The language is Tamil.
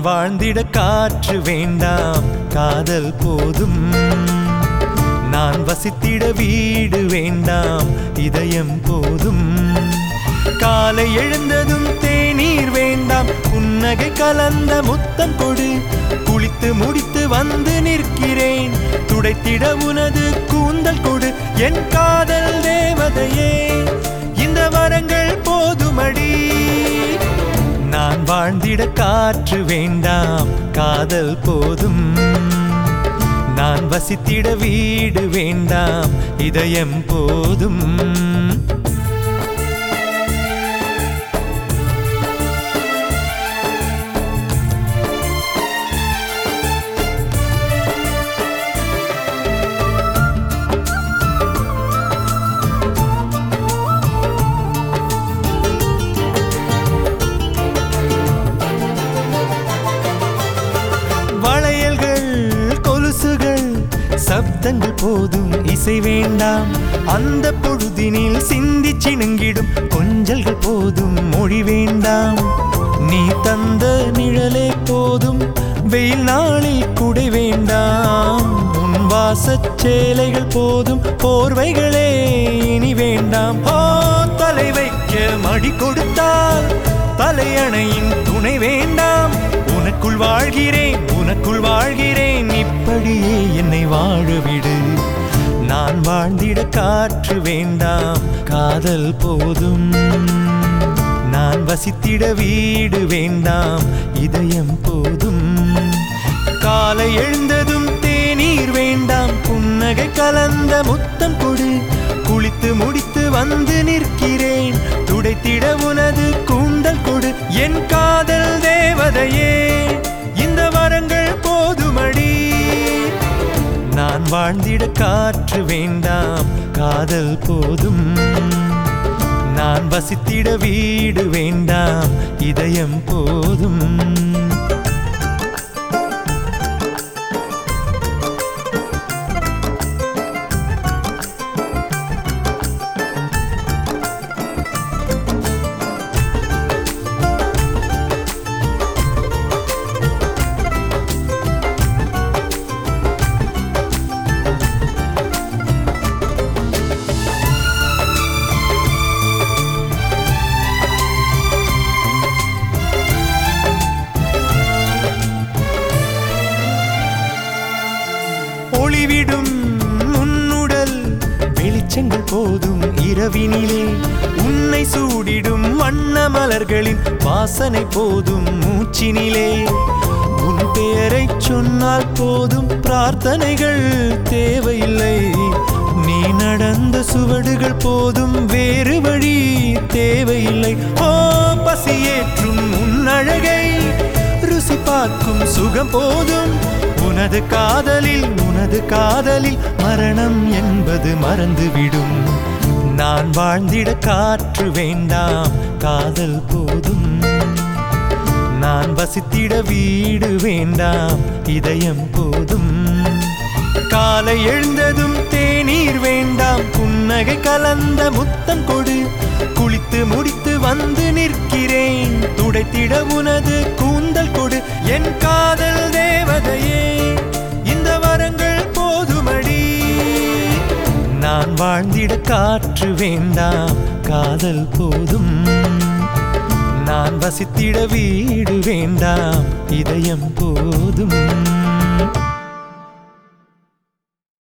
வாழ்ந்திட காற்று வேண்டாம் காதல் போதும் நான் வசித்திட வீடு வேண்டாம் இதயம் போதும் காலை எழுந்ததும் தேநீர் வேண்டாம் புன்னகை கலந்த முத்தம் கொடு குளித்து முடித்து வந்து நிற்கிறேன் துடைத்திட உனது கூந்தல் கொடு என் காதல் தேவதையே இந்த வரங்கள் போதுமடி நான் வாழ்ந்திட காற்று வேண்டாம் காதல் போதும் நான் வசித்திட வீடு வேண்டாம் இதயம் போதும் வளையல்கள் கொலுசுகள் சப்தங்கள் போதும் இசை வேண்டாம் அந்த பொழுதினில் சிந்தி சிணுங்கிடும் கொஞ்சல்கள் போதும் மொழி வேண்டாம் நீ தந்த நிழலே போதும் வெயில் நாளில் குடை வேண்டாம் உன் வாசச் சேலைகள் போதும் போர்வைகளே இனி வேண்டாம் ஓ தலை வைக்க மடி கொடுத்தால் தலையணையின் துணை வேண்டாம் உனக்குள் வாழ்கிறேன் உனக்குள் வாழ்கிறேன் இப்படியே என்னை வாழவிடு நான் வாழ்ந்திட காற்று வேண்டாம் காதல் போதும் நான் வசித்திட வீடு வேண்டாம் இதயம் போதும் காலை எழுந்ததும் தேநீர் வேண்டாம் புன்னகை கலந்த முத்தம் கொடு குளித்து முடித்து வந்து நிற்கிறேன் துடைத்திட உனது கூந்தல் கொடு என் காதல் தேவதையே இந்த வரங்கள் போதுமடி நான் வாழ்ந்திட காற்று வேண்டாம் காதல் போதும் நான் வசித்திட வீடு வேண்டாம் இதயம் போதும் ஒளிவிடும் உன்னுடல் வெளிச்சங்கள் போதும் இரவினிலே உன்னை சூடிடும் வண்ண மலர்களின் வாசனை போதும் மூச்சினிலே உன் பெயரைச் சொன்னால் போதும் பிரார்த்தனைகள் தேவையில்லை நீ நடந்த சுவடுகள் போதும் வேறு வழி தேவையில்லை ஓ பசியேற்றும் உன் அழகை ருசி பார்க்கும் சுகம் போதும் உனது காதலில் உனது காதலில் மரணம் என்பது மறந்துவிடும் நான் வாழ்ந்திட காற்று வேண்டாம் காதல் போதும் நான் வசித்திட வீடு வேண்டாம் இதயம் போதும் காலை எழுந்ததும் தேநீர் வேண்டாம் புன்னகை கலந்த முத்தம் கொடு குளித்து முடித்து வந்து நிற்கிறேன் துடைத்திட உனது கூந்தல் கொடு என் காதல் தேவதையே இந்த வரங்கள் போதுமடி நான் வாழ்ந்திட காற்று வேண்டாம் காதல் போதும் நான் வசித்திட வீடு வேண்டாம் இதயம் போதும்